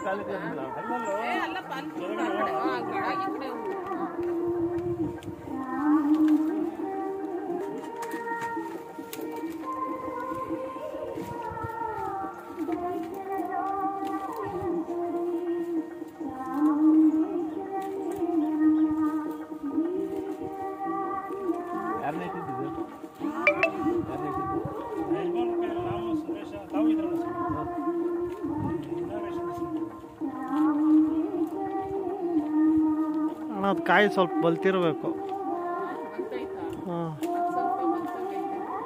ಕಾಲಕ್ಕೆ ಬಂದಿಲ್ಲ. ಏ ಅಲ್ಲಪ್ಪ ಅಲ್ಲಿ ಚೂರು ಆ ಕಡೆ ಆ ಕಡೆ ಈ ಕಡೆ ಯಾರನ್ನ ಇಟ್ಟಿದ್ದು ಯಾರನ್ನ ಇಟ್ಟಿದ್ದು ಯಜಮಾನ್ರ ಕಡೆ ನಾವು ಸುರೇಶ ತಾವು ಇದ್ರಲ್ಲ ಸರ್ ನಾಗೇಶ್ ಅಣ್ಣ ಅದು ಕಾಯಿ ಸ್ವಲ್ಪ ಬಲ್ತಿರ್ಬೇಕು ಬಂತೈತಾ ಹಾಂ ಸ್ವಲ್ಪ ಬಂತಂಗೈತೆ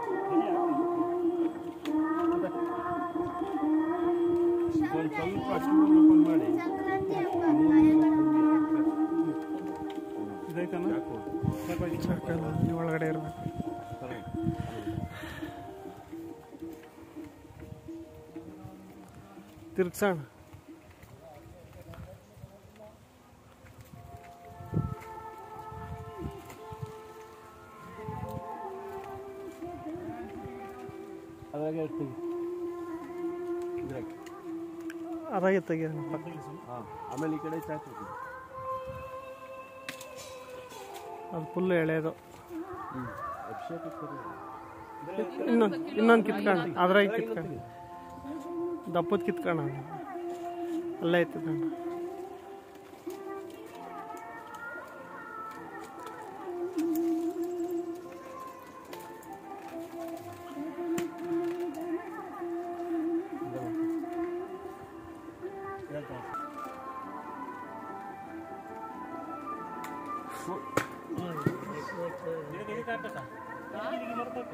ಒಂದು ಸ್ವಲ್ಪ ಅಷ್ಟು ಓಪನ್ ಮಾಡಿ ಇದಾಯ್ತಣ್ಣ ಅಲ್ಲಿ ಒಳಗಡೆ ಇರಬೇಕು ತಿರ್ಗ್ಸೋಣ ಅದ್ರಾಗೆ ಇರ್ತೀವಿ ಇದ್ರಾಗೆ ಅದಾಗೆ ತೆಗಿಯೋಣ ಹಾಂ ಆಮೇಲೆ ಈ ಕಡೆ ಚಾಕು ಅದು ಫುಲ್ ಎಳೆಯೋದು ಹ್ಞೂ ಅಭಿಷೇಕ ಇನ್ನೊಂದು ಇನ್ನೊಂದು ಕಿತ್ಕೋಣ ಅದ್ರಾಗೆ ಕಿತ್ಕೋಣ ದಪ್ಪದ ಕಿತ್ಕೋಣ ಅಲ್ಲೇ ಐತದ ಇದಕ್ಕೆ ಇದಕ್ಕೆ ಹಾಕ್ಬೇಕಾ ಇಲ್ಲಿಗೆ ಬರ್ತೈತೆ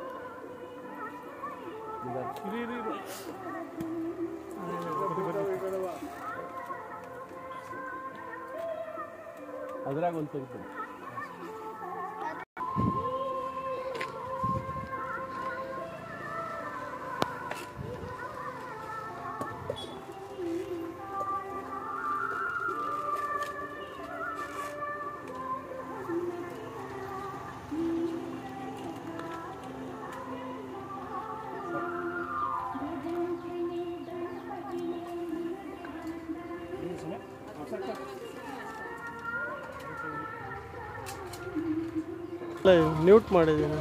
ಅದ್ರಾಗ ಒಂದು ತೆಗಿತೀನಿ ನ್ಯೂಟ್ ಮಾಡಿದ್ದೀನಿ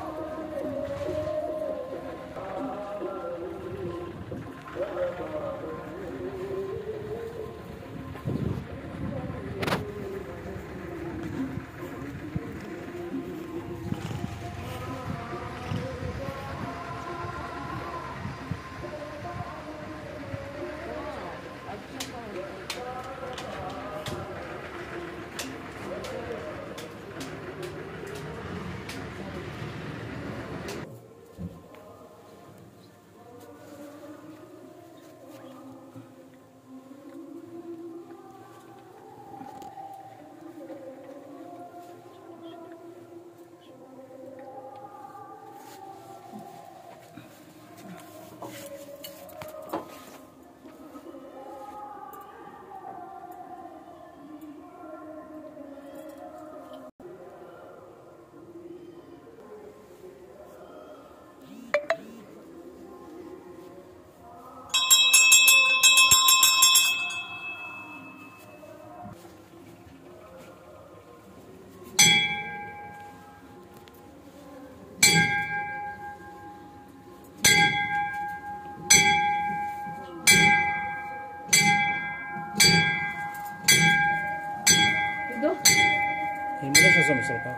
ಇದು ಹಿಂದೆ ಸ್ವಲ್ಪ ಸ್ವಲ್ಪ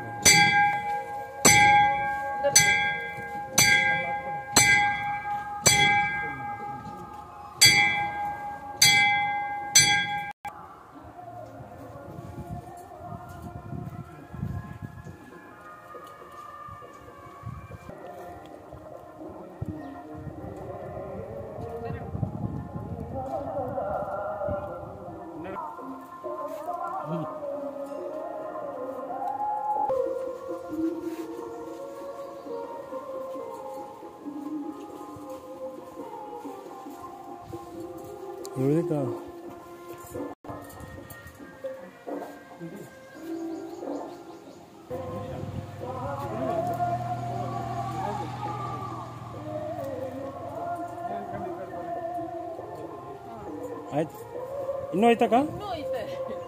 ಉಳಿದಾ ಆಯ್ತು ಇನ್ನೂ ಐತಕ್ಕ ಇನ್ನೂ ಐತೆ